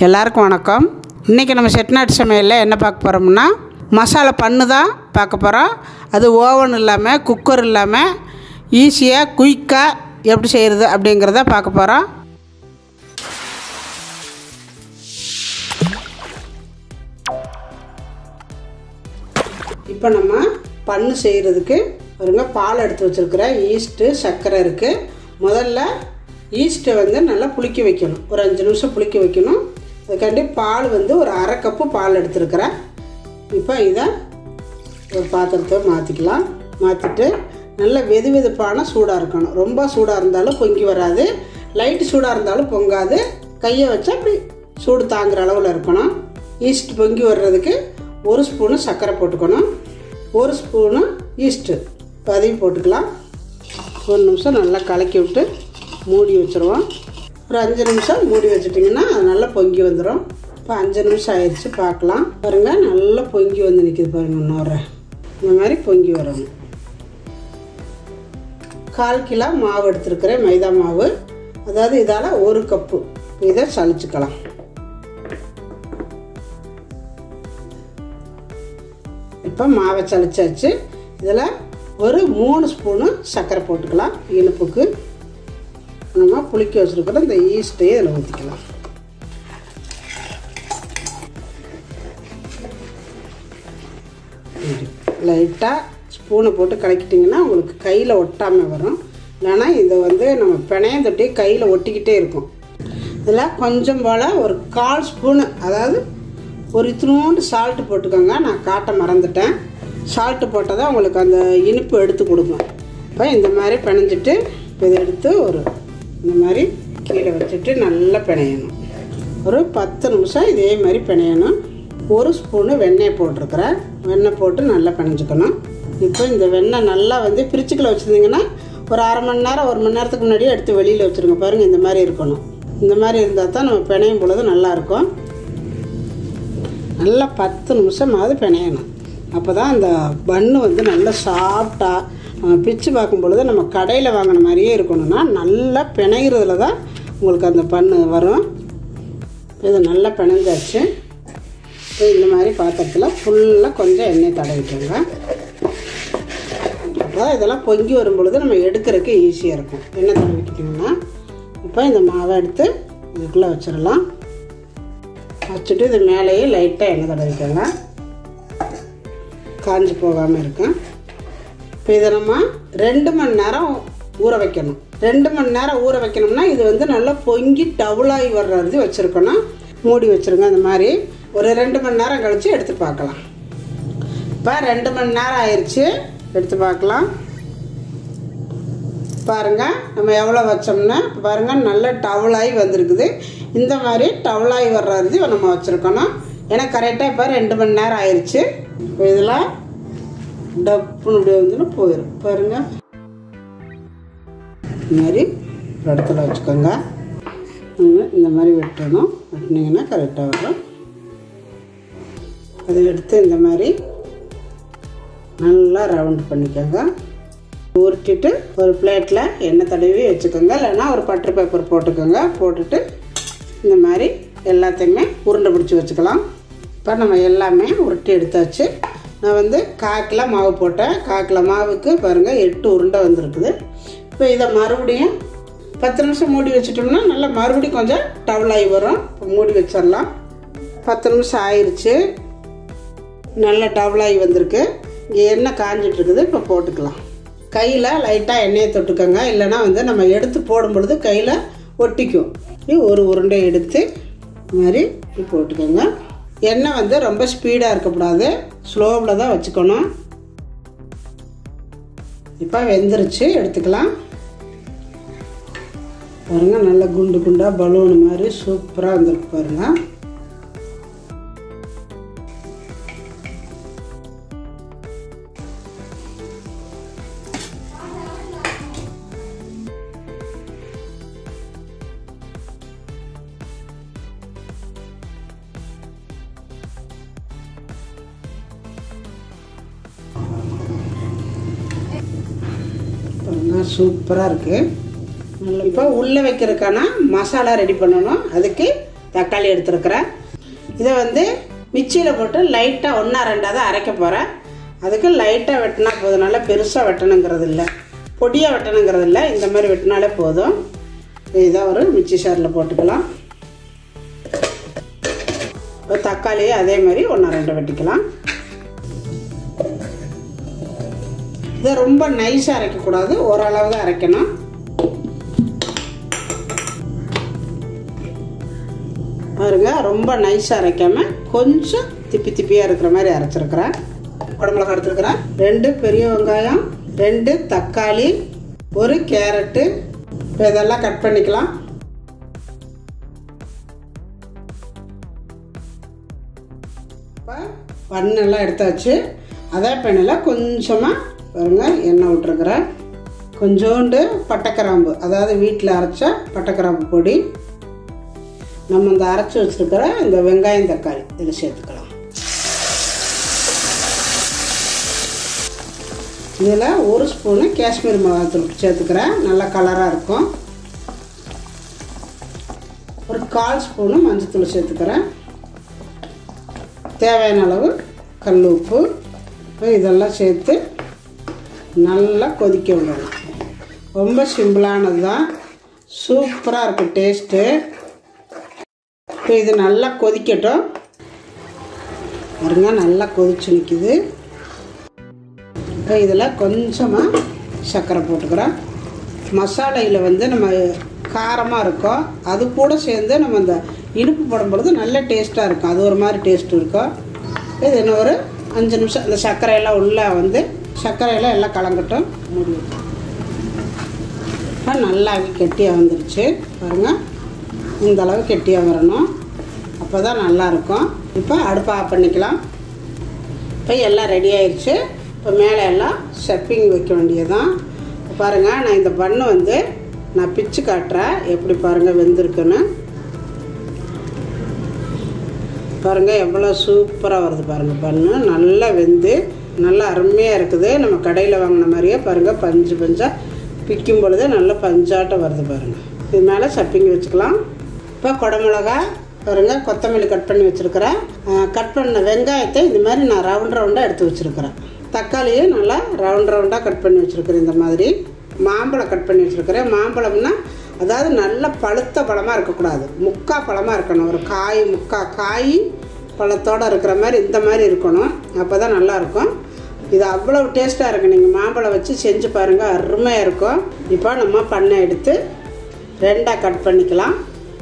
எல்லாருக்கும் வணக்கம் இன்றைக்கி நம்ம செட்டிநாட்டு சமையலில் என்ன பார்க்க போகிறோம்னா மசாலா பண்ணு தான் பார்க்க போகிறோம் அது ஓவன் இல்லாமல் குக்கர் இல்லாமல் ஈஸியாக குயிக்காக எப்படி செய்கிறது அப்படிங்கிறத பார்க்க போகிறோம் இப்போ நம்ம பண்ணு செய்கிறதுக்கு பாருங்க பால் எடுத்து வச்சுருக்கிறேன் ஈஸ்ட்டு சர்க்கரை இருக்குது முதல்ல ஈஸ்ட்டை வந்து நல்லா புளிக்க வைக்கணும் ஒரு அஞ்சு நிமிஷம் புளிக்க வைக்கணும் அதுக்காண்டி பால் வந்து ஒரு அரை கப்பு பால் எடுத்துருக்கிறேன் இப்போ இதை ஒரு பாத்திரத்தை மாற்றிக்கலாம் மாற்றிட்டு நல்ல வெது வெதுப்பான சூடாக இருக்கணும் ரொம்ப சூடாக இருந்தாலும் பொங்கி வராது லைட்டு சூடாக இருந்தாலும் பொங்காது கையை வச்சா அப்படி சூடு தாங்குற அளவில் இருக்கணும் ஈஸ்ட் பொங்கி வர்றதுக்கு ஒரு ஸ்பூனு சர்க்கரை போட்டுக்கணும் ஒரு ஸ்பூனு ஈஸ்ட்டு இப்போ அதையும் போட்டுக்கலாம் ஒரு நிமிஷம் நல்லா கலக்கி விட்டு மூடி வச்சுருவோம் ஒரு அஞ்சு நிமிஷம் மூடி வச்சிட்டிங்கன்னா அது நல்லா பொங்கி வந்துடும் இப்போ அஞ்சு நிமிஷம் ஆயிடுச்சு பார்க்கலாம் பாருங்கள் நல்லா பொங்கி வந்து நிற்கிது பாருங்கள் இன்னொரு இந்த மாதிரி பொங்கி வரணும் கால் கிலோ மாவு எடுத்துருக்கிறேன் மைதா மாவு அதாவது இதால் ஒரு கப்பு இதை சளிச்சுக்கலாம் இப்போ மாவை சளிச்சாச்சு இதில் ஒரு மூணு ஸ்பூனு சர்க்கரை போட்டுக்கலாம் இனிப்புக்கு நம்ம புளிக்க வச்சுருக்கிற இந்த ஈஸ்ட்டையும் இதில் ஊற்றிக்கலாம் லைட்டாக ஸ்பூனை போட்டு கலக்கிட்டிங்கன்னா உங்களுக்கு கையில் ஒட்டாமல் வரும் இல்லைன்னா இதை வந்து நம்ம பிணையம் தொட்டி கையில் ஒட்டிக்கிட்டே இருக்கும் இதில் கொஞ்சம் போல் ஒரு கால் ஸ்பூனு அதாவது ஒரு இத்தினோண்டு சால்ட்டு போட்டுக்கோங்க நான் காட்ட மறந்துட்டேன் சால்ட்டு போட்டால் தான் உங்களுக்கு அந்த இனிப்பு எடுத்து கொடுக்கும் இப்போ இந்த மாதிரி பிணைஞ்சிட்டு இதை எடுத்து ஒரு இந்த மாதிரி கீழே வச்சுட்டு நல்லா பிணையணும் ஒரு பத்து நிமிஷம் இதே மாதிரி பிணையணும் ஒரு ஸ்பூனு வெண்ணெய் போட்டிருக்கிறேன் வெண்ணெய் போட்டு நல்லா பிணைஞ்சிக்கணும் இப்போ இந்த வெண்ணெய் நல்லா வந்து பிரிச்சுக்கில் வச்சுருந்தீங்கன்னா ஒரு அரை மணி நேரம் ஒரு மணி நேரத்துக்கு முன்னாடியே எடுத்து வெளியில் வச்சுருங்க பாருங்கள் இந்த மாதிரி இருக்கணும் இந்த மாதிரி இருந்தால் தான் நம்ம பிணையும் பொழுது நல்லாயிருக்கும் நல்லா பத்து நிமிஷமாவது பிணையணும் அப்போ தான் அந்த பன்னு வந்து நல்லா சாஃப்டாக நம்ம பிச்சு பார்க்கும் பொழுது நம்ம கடையில் வாங்கின மாதிரியே இருக்கணும்னா நல்லா பிணைகிறதுல தான் உங்களுக்கு அந்த பண்ணு வரும் இது நல்லா பிணைஞ்சாச்சு இப்போ இந்த மாதிரி பாத்திரத்தில் ஃபுல்லாக கொஞ்சம் எண்ணெய் தடவிக்கோங்க அப்போ இதெல்லாம் பொங்கி வரும் பொழுது நம்ம எடுக்கிறதுக்கு ஈஸியாக இருக்கும் எண்ணெய் தடவிக்கிட்டிங்கன்னா இப்போ இந்த மாவை எடுத்து இதுக்குள்ளே வச்சிடலாம் வச்சுட்டு இது மேலேயே லைட்டாக எண்ணெய் தடவிக்கோங்க காஞ்சி போகாமல் இருக்கும் இப்போ இதை நம்ம ரெண்டு மணி நேரம் ஊற வைக்கணும் ரெண்டு மணி நேரம் ஊற வைக்கணும்னா இது வந்து நல்லா பொங்கி டவுலாகி வர்றது வச்சுருக்கணும் மூடி வச்சுருங்க இந்த மாதிரி ஒரு ரெண்டு மணி நேரம் கழித்து எடுத்து பார்க்கலாம் இப்போ ரெண்டு மணி நேரம் ஆயிடுச்சு எடுத்து பார்க்கலாம் பாருங்கள் நம்ம எவ்வளோ வச்சோம்னா இப்போ பாருங்கள் நல்ல டவுலாகி வந்திருக்குது இந்த மாதிரி டவுலாகி வர்றது நம்ம வச்சுருக்கணும் ஏன்னா கரெக்டாக இப்போ ரெண்டு மணி நேரம் ஆயிடுச்சு இப்போ இதில் டப்புன்னு இப்படி வந்துன்னு போயிடும் பாருங்கள் இந்த மாதிரி ஒரு இடத்துல வச்சுக்கோங்க இந்த மாதிரி வெட்டணும் வெட்டினீங்கன்னா கரெக்டாக வரும் அதை எடுத்து இந்த மாதிரி நல்லா ரவுண்ட் பண்ணிக்கோங்க உருட்டிட்டு ஒரு பிளேட்டில் எண்ணெய் தடவி வச்சுக்கோங்க இல்லைன்னா ஒரு பட்டர் பேப்பர் போட்டுக்கோங்க போட்டுட்டு இந்த மாதிரி எல்லாத்தையுமே உருண்டை பிடிச்சி வச்சுக்கலாம் இப்போ நம்ம எல்லாமே உருட்டி எடுத்தாச்சு நான் வந்து கால் கிலோ மாவு போட்டேன் கால் கிலோ மாவுக்கு பாருங்கள் எட்டு உருண்டை வந்திருக்குது இப்போ இதை மறுபடியும் பத்து நிமிஷம் மூடி வச்சிட்டோம்னா நல்லா மறுபடியும் கொஞ்சம் டவுலாகி வரும் இப்போ மூடி வச்சிடலாம் பத்து நிமிஷம் ஆயிடுச்சு நல்லா டவுலாகி வந்திருக்கு இங்கே எண்ணெய் காஞ்சிட்ருக்குது இப்போ போட்டுக்கலாம் கையில் லைட்டாக எண்ணெயை தொட்டுக்கோங்க இல்லைனா வந்து நம்ம எடுத்து போடும் பொழுது கையில் ஒட்டிக்கும் ஒரு உருண்டை எடுத்து இது மாதிரி இப்படி போட்டுக்கோங்க எண்ணெய் வந்து ரொம்ப ஸ்பீடாக இருக்கக்கூடாது ஸ்லோவில் தான் வச்சுக்கணும் இப்போ வெந்துருச்சு எடுத்துக்கலாம் பாருங்கள் நல்லா குண்டு குண்டாக பலூன் மாதிரி சூப்பராக வந்திருக்கு பாருங்கள் பாருங்க சூப்பராக இருக்குது இப்போ உள்ளே வைக்கிறதுக்கான மசாலா ரெடி பண்ணணும் அதுக்கு தக்காளி எடுத்துருக்குறேன் இதை வந்து மிக்சியில் போட்டு லைட்டாக ஒன்றா ரெண்டாக தான் அரைக்க போகிறேன் அதுக்கு லைட்டாக வெட்டினா போதும் நல்லா பெருசாக வெட்டணுங்கிறது இல்லை பொடியாக வெட்டணுங்கிறது இல்லை இந்த மாதிரி வெட்டினாலே போதும் இதை ஒரு மிக்சி ஷாரில் போட்டுக்கலாம் இப்போ தக்காளியை அதே மாதிரி ஒன்றா ரெண்டு வெட்டிக்கலாம் இதை ரொம்ப நைஸாக அரைக்கக்கூடாது ஓரளவு தான் அரைக்கணும் பாருங்க ரொம்ப நைஸாக அரைக்காம கொஞ்சம் திப்பி திப்பியாக இருக்கிற மாதிரி அரைச்சிருக்கிறேன் குடமிளகா எடுத்துருக்கிறேன் ரெண்டு பெரிய வெங்காயம் ரெண்டு தக்காளி ஒரு கேரட்டு இப்போ இதெல்லாம் கட் பண்ணிக்கலாம் இப்போ பண்ணெல்லாம் எடுத்தாச்சு அதே பெண்ணில் கொஞ்சமாக பாருங்க எண்ணெய் விட்டுருக்குறேன் கொஞ்சோண்டு பட்டைக்கிராம்பு அதாவது வீட்டில் அரைச்ச பட்டைக்கிராம்பு பொடி நம்ம இந்த அரைச்சி வச்சுருக்கிற இந்த வெங்காயம் தக்காளி இதில் சேர்த்துக்கலாம் இதில் ஒரு ஸ்பூனு காஷ்மீர் மிளகாத்தூள் சேர்த்துக்கிறேன் நல்ல கலராக இருக்கும் ஒரு கால் ஸ்பூனு மஞ்சத்தூள் சேர்த்துக்கிறேன் தேவையான அளவு கல் உப்பு இப்போ இதெல்லாம் சேர்த்து நல்லா கொதிக்க விடணும் ரொம்ப சிம்பிளானது தான் சூப்பராக இருக்கும் டேஸ்ட்டு இப்போ இது நல்லா கொதிக்கட்டும் பாருங்க நல்லா கொதிச்சு நிற்கிது இப்போ இதில் கொஞ்சமாக சர்க்கரை போட்டுக்கிறோம் மசாலையில் வந்து நம்ம காரமாக இருக்கும் அது கூட சேர்ந்து நம்ம இந்த இனிப்பு போடும் பொழுது நல்ல டேஸ்ட்டாக இருக்கும் அது ஒரு மாதிரி டேஸ்ட் இருக்கும் இது இன்னும் ஒரு அஞ்சு நிமிஷம் இந்த சர்க்கரையெல்லாம் உள்ளே வந்து சர்க்கரையெல்லாம் எல்லாம் கலங்கட்டும் முடியும் இப்போ நல்லா கெட்டியாக வந்துருச்சு பாருங்கள் இந்த அளவு கெட்டியாக வரணும் அப்போ தான் நல்லாயிருக்கும் இப்போ அடுப்பை ஆஃப் பண்ணிக்கலாம் இப்போ எல்லாம் ரெடி ஆயிடுச்சு இப்போ மேலே எல்லாம் ஸ்டெப்பிங் வைக்க வேண்டியதுதான் இப்போ பாருங்கள் நான் இந்த பண்ணு வந்து நான் பிச்சு காட்டுறேன் எப்படி பாருங்கள் வெந்திருக்குன்னு பாருங்கள் எவ்வளோ சூப்பராக வருது பாருங்கள் பண்ணு நல்லா வெந்து நல்லா அருமையாக இருக்குது நம்ம கடையில் வாங்கின மாதிரியே பாருங்கள் பஞ்சு பஞ்சாக பிக்கும் பொழுதே நல்லா பஞ்சாட்டம் வருது பாருங்கள் இது மேலே சப்பிங்கி வச்சுக்கலாம் இப்போ குடமிளகா பாருங்கள் கொத்தமல்லி கட் பண்ணி வச்சுருக்கிறேன் கட் பண்ண வெங்காயத்தை இந்த மாதிரி நான் ரவுண்ட் ரவுண்டாக எடுத்து வச்சுருக்கிறேன் தக்காளியும் நல்லா ரவுண்ட் ரவுண்டாக கட் பண்ணி வச்சுருக்கிறேன் இந்த மாதிரி மாம்பழம் கட் பண்ணி வச்சுருக்கிறேன் மாம்பழம்னா அதாவது நல்ல பழுத்த பழமாக இருக்கக்கூடாது முக்கா பழமாக இருக்கணும் ஒரு காய் முக்கா காய் பழத்தோடு இருக்கிற மாதிரி இந்த மாதிரி இருக்கணும் அப்போ தான் நல்லாயிருக்கும் இது அவ்வளோ டேஸ்ட்டாக இருக்குது நீங்கள் மாம்பழம் வச்சு செஞ்சு பாருங்கள் அருமையாக இருக்கும் இப்போ நம்ம பண்ணை எடுத்து ரெண்டாக கட் பண்ணிக்கலாம்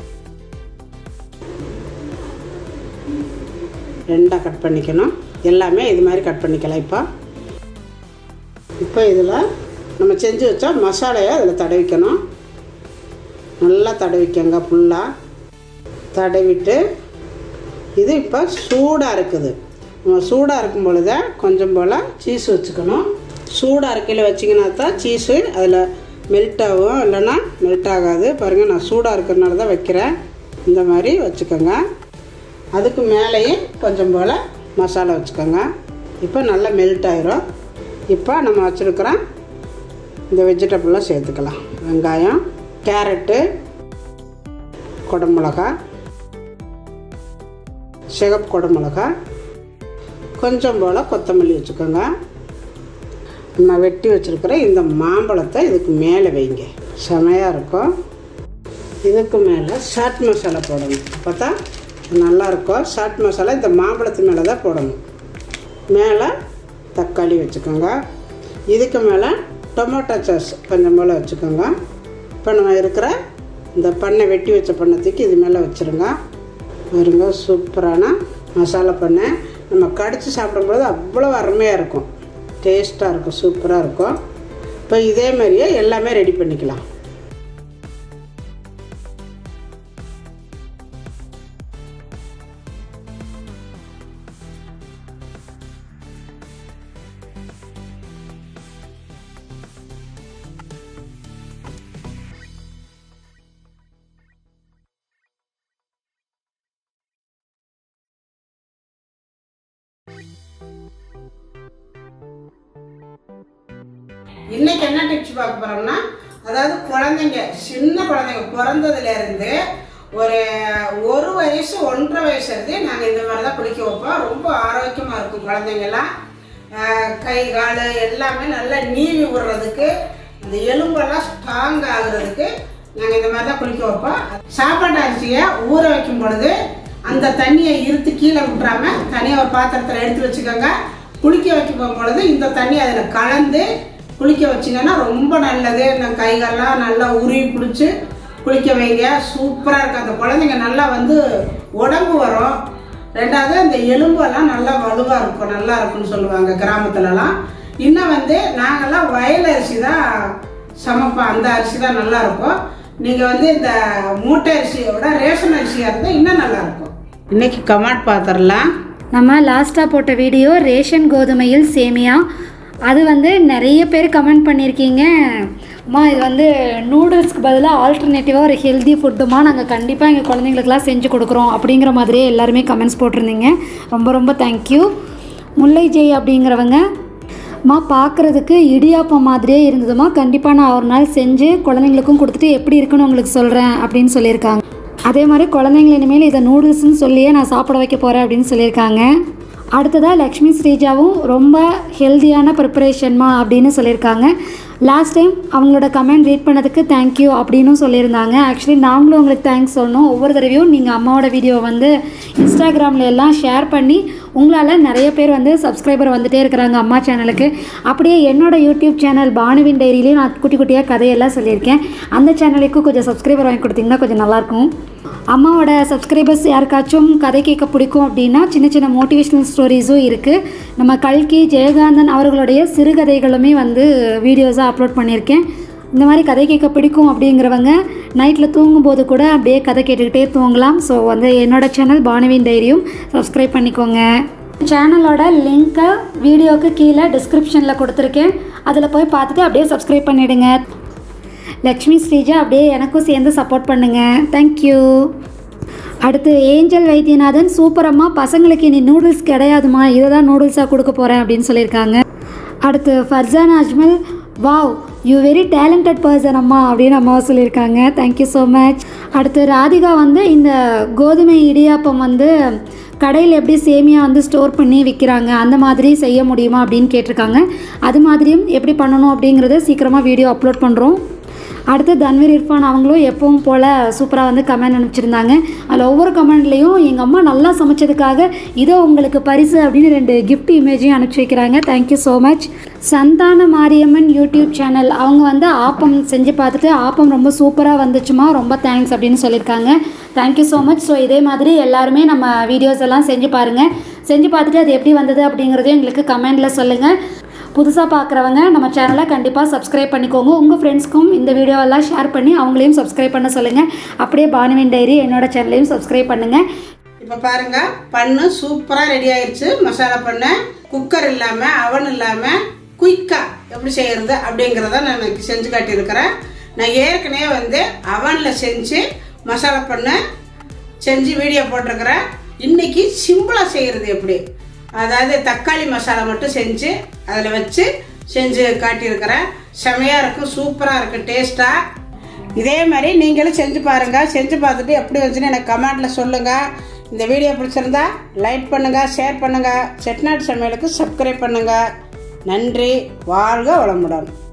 ரெண்டாக கட் பண்ணிக்கணும் எல்லாமே இது மாதிரி கட் பண்ணிக்கலாம் இப்போ இப்போ இதில் நம்ம செஞ்சு வச்சா மசாலையை அதில் தடவிக்கணும் நல்லா தடவிக்கங்க ஃபுல்லாக தடவிட்டு இது இப்போ சூடாக இருக்குது நம்ம சூடாக இருக்கும் பொழுதே கொஞ்சம் போல் சீஸ் வச்சுக்கணும் சூடாக இருக்கையில் வச்சிங்கன்னா தான் சீஸு அதில் மெல்ட் ஆகும் இல்லைன்னா மெல்ட் ஆகாது பாருங்கள் நான் சூடாக இருக்கிறனால தான் வைக்கிறேன் இந்த மாதிரி வச்சுக்கோங்க அதுக்கு மேலேயே கொஞ்சம் போல் மசாலா வச்சுக்கோங்க இப்போ நல்லா மெல்ட் ஆயிரும் இப்போ நம்ம வச்சுருக்கிற இந்த வெஜிடபிள்லாம் சேர்த்துக்கலாம் வெங்காயம் கேரட்டு குடமிளகா சிகப்பு குடமிளகா கொஞ்சம் போல் கொத்தமல்லி வச்சுக்கோங்க நான் வெட்டி வச்சுருக்கிற இந்த மாம்பழத்தை இதுக்கு மேலே வைங்க செமையாக இருக்கும் இதுக்கு மேலே சாட் மசாலா போடணும் அப்போ தான் நல்லாயிருக்கும் சாட் மசாலா இந்த மாம்பழத்து மேலே தான் போடணும் மேலே தக்காளி வச்சுக்கோங்க இதுக்கு மேலே டொமேட்டோ சாஸ் கொஞ்சம் போல் வச்சுக்கோங்க இப்போ நம்ம இருக்கிற இந்த பண்ணை வெட்டி வச்ச பண்ணத்துக்கு இது மேலே வச்சுருங்க பாருங்க சூப்பரான மசாலா பண்ணை நம்ம கடித்து சாப்பிடும்போது அவ்வளோ அருமையாக இருக்கும் டேஸ்ட்டாக இருக்கும் சூப்பராக இருக்கும் இப்போ இதே மாதிரியே எல்லாமே ரெடி பண்ணிக்கலாம் இன்னைக்கு என்ன டிப்ஸ் பார்க்க போறோம்னா அதாவது குழந்தைங்க சின்ன குழந்தைங்க பிறந்ததுல இருந்து ஒரு ஒரு வயசு ஒன்றரை வயசு இருந்து நாங்கள் இந்த மாதிரி தான் குளிக்க வைப்போம் ரொம்ப ஆரோக்கியமாக இருக்கும் குழந்தைங்கெல்லாம் ஆஹ் கை கால் எல்லாமே நல்லா நீவி விடுறதுக்கு அந்த எலும்பெல்லாம் ஸ்ட்ராங் ஆகுறதுக்கு நாங்கள் இந்த மாதிரி தான் குளிக்க வைப்போம் சாப்பாட்டு அரிசியை ஊற வைக்கும் பொழுது அந்த தண்ணியை இருத்து கீழே விட்டுறாம தனியாக ஒரு பாத்திரத்தில் எடுத்து வச்சுக்கோங்க குளிக்க வைக்க போகும்பொழுது இந்த தண்ணி அதில் கலந்து குளிக்க வச்சிங்கன்னா ரொம்ப நல்லது இந்த கைகள்லாம் நல்லா உருவி பிடிச்சி குளிக்க வைங்க சூப்பராக இருக்கும் அந்த குழந்தைங்க நல்லா வந்து உடம்பு வரும் ரெண்டாவது அந்த எலும்பெல்லாம் நல்லா வலுவாக இருக்கும் நல்லா இருக்கும்னு சொல்லுவாங்க கிராமத்துலலாம் இன்னும் வந்து நாங்கள்லாம் வயல் அரிசி தான் சமைப்போம் அந்த அரிசி தான் நல்லா இருக்கும் நீங்கள் வந்து இந்த மூட்டை அரிசியோட ரேஷன் அரிசியாக இருந்தால் இன்னும் நல்லா இருக்கும் இன்னைக்கு கமாட் பார்த்துடலாம் நம்ம லாஸ்ட்டாக போட்ட வீடியோ ரேஷன் கோதுமையில் சேமியா அது வந்து நிறைய பேர் கமெண்ட் பண்ணியிருக்கீங்க அம்மா இது வந்து நூடுல்ஸ்க்கு பதிலாக ஆல்டர்னேட்டிவாக ஒரு ஹெல்தி ஃபுட்டுமா நாங்கள் கண்டிப்பாக எங்கள் குழந்தைங்களுக்குலாம் செஞ்சு கொடுக்குறோம் அப்படிங்கிற மாதிரியே எல்லாருமே கமெண்ட்ஸ் போட்டிருந்தீங்க ரொம்ப ரொம்ப தேங்க்யூ முல்லை ஜெய் அப்படிங்கிறவங்க அம்மா பார்க்குறதுக்கு இடியாப்பம் மாதிரியே இருந்ததுமா கண்டிப்பாக நான் ஒரு நாள் செஞ்சு குழந்தைங்களுக்கும் கொடுத்துட்டு எப்படி இருக்குன்னு உங்களுக்கு சொல்கிறேன் அப்படின்னு சொல்லியிருக்காங்க அதே மாதிரி குழந்தைங்கள இனிமேல் இதை நூடுல்ஸ்னு சொல்லியே நான் சாப்பிட வைக்க போகிறேன் அப்படின்னு சொல்லியிருக்காங்க அடுத்ததாக லக்ஷ்மி ஸ்ரீஜாவும் ரொம்ப ஹெல்த்தியான ப்ரிப்பரேஷன்மா அப்படின்னு சொல்லியிருக்காங்க லாஸ்ட் டைம் அவங்களோட கமெண்ட் ரீட் பண்ணதுக்கு தேங்க்யூ அப்படின்னும் சொல்லியிருந்தாங்க ஆக்சுவலி நாங்களும் உங்களுக்கு தேங்க்ஸ் சொல்லணும் ஒவ்வொரு தடவையும் நீங்கள் அம்மாவோட வீடியோவை வந்து இன்ஸ்டாகிராமில் எல்லாம் ஷேர் பண்ணி உங்களால் நிறைய பேர் வந்து சப்ஸ்கிரைபர் வந்துட்டே இருக்கிறாங்க அம்மா சேனலுக்கு அப்படியே என்னோட யூடியூப் சேனல் பானுவின் டைரியிலையும் நான் குட்டி குட்டியாக கதையெல்லாம் சொல்லியிருக்கேன் அந்த சேனலுக்கும் கொஞ்சம் சப்ஸ்கிரைபர் வாங்கி கொடுத்தீங்கன்னா கொஞ்சம் நல்லாயிருக்கும் அம்மாவோட சப்ஸ்கிரைபர்ஸ் யாருக்காச்சும் கதை கேட்க பிடிக்கும் அப்படின்னா சின்ன சின்ன மோட்டிவேஷ்னல் ஸ்டோரிஸும் இருக்குது நம்ம கல்கி ஜெயகாந்தன் அவர்களுடைய சிறுகதைகளுமே வந்து வீடியோஸாக அப்லோட் பண்ணியிருக்கேன் இந்த மாதிரி கதை கேட்க பிடிக்கும் அப்படிங்கிறவங்க நைட்டில் தூங்கும்போது கூட அப்படியே கதை கேட்டுக்கிட்டே தூங்கலாம் ஸோ வந்து என்னோட சேனல் பானுவின் டைரியும் சப்ஸ்கிரைப் பண்ணிக்கோங்க சேனலோட லிங்க்கை வீடியோவுக்கு கீழே டிஸ்கிரிப்ஷனில் கொடுத்துருக்கேன் அதில் போய் பார்த்துட்டு அப்படியே சப்ஸ்கிரைப் பண்ணிவிடுங்க லக்ஷ்மி ஸ்ரீஜா அப்படியே எனக்கும் சேர்ந்து சப்போர்ட் பண்ணுங்கள் தேங்க்யூ அடுத்து ஏஞ்சல் வைத்தியநாதன் சூப்பரம்மா பசங்களுக்கு இனி நூடுல்ஸ் கிடையாதுமா இதை தான் நூடுல்ஸாக கொடுக்க போகிறேன் அப்படின்னு சொல்லியிருக்காங்க அடுத்து Farzan Ajmal wow you very talented person அம்மா அப்படின்னு அம்மாவை சொல்லியிருக்காங்க தேங்க்யூ ஸோ மச் அடுத்து ராதிகா வந்து இந்த கோதுமை இடியாப்பம் வந்து கடையில் எப்படி சேமியா வந்து ஸ்டோர் பண்ணி விற்கிறாங்க அந்த மாதிரி செய்ய முடியுமா அப்படின்னு கேட்டிருக்காங்க அது மாதிரியும் எப்படி பண்ணணும் அப்படிங்கிறத சீக்கிரமாக வீடியோ அப்லோட் பண்ணுறோம் அடுத்து தன்வீர் இர்ஃபான் அவங்களும் எப்பவும் போல் சூப்பராக வந்து கமெண்ட் அனுப்பிச்சிருந்தாங்க அதில் ஒவ்வொரு கமெண்ட்லேயும் எங்கள் அம்மா நல்லா சமைச்சதுக்காக இதோ உங்களுக்கு பரிசு அப்படின்னு ரெண்டு கிஃப்ட் இமேஜையும் அனுப்பிச்சி வைக்கிறாங்க thank you so much Santhana Mariamman YouTube channel அவங்க வந்து ஆப்பம் செஞ்சு பார்த்துட்டு ஆப்பம் ரொம்ப சூப்பராக வந்துச்சுமா ரொம்ப தேங்க்ஸ் அப்படின்னு சொல்லியிருக்காங்க தேங்க்யூ ஸோ மச் ஸோ இதே மாதிரி எல்லாருமே நம்ம வீடியோஸ் எல்லாம் செஞ்சு பாருங்கள் செஞ்சு பார்த்துட்டு அது எப்படி வந்தது அப்படிங்கிறதையும் எங்களுக்கு கமெண்டில் சொல்லுங்கள் புதுசாக பார்க்குறவங்க நம்ம சேனலை கண்டிப்பாக சப்ஸ்கிரைப் பண்ணிக்கோங்க உங்கள் ஃப்ரெண்ட்ஸ்க்கும் இந்த வீடியோவெல்லாம் ஷேர் பண்ணி அவங்களையும் சப்ஸ்கிரைப் பண்ண சொல்லுங்கள் அப்படியே பானுவின் டைரி என்னோட சேனலையும் சப்ஸ்கிரைப் பண்ணுங்கள் இப்போ பாருங்க பண்ணு சூப்பராக ரெடி ஆயிடுச்சு மசாலா பண்ணு குக்கர் இல்லாமல் அவன் இல்லாமல் குயிக்காக எப்படி செய்யறது அப்படிங்கிறத நான் இன்னைக்கு செஞ்சு காட்டியிருக்கிறேன் நான் ஏற்கனவே வந்து அவனில் செஞ்சு மசாலா பண்ணு செஞ்சு வீடியோ போட்டிருக்கிறேன் இன்னைக்கு சிம்பிளாக செய்கிறது எப்படி அதாவது தக்காளி மசாலா மட்டும் செஞ்சு அதில் வச்சு செஞ்சு காட்டியிருக்கிறேன் செமையாக இருக்கும் சூப்பராக இருக்கும் டேஸ்ட்டாக இதே மாதிரி நீங்களும் செஞ்சு பாருங்க செஞ்சு பார்த்துட்டு எப்படி வந்துச்சுன்னு எனக்கு கமெண்ட்ல சொல்லுங்க இந்த வீடியோ பிடிச்சிருந்தா லைக் பண்ணுங்க ஷேர் பண்ணுங்க செட்நாட் சமையலுக்கு சப்ஸ்கிரைப் பண்ணுங்க நன்றி வாழ்க வளமுடன்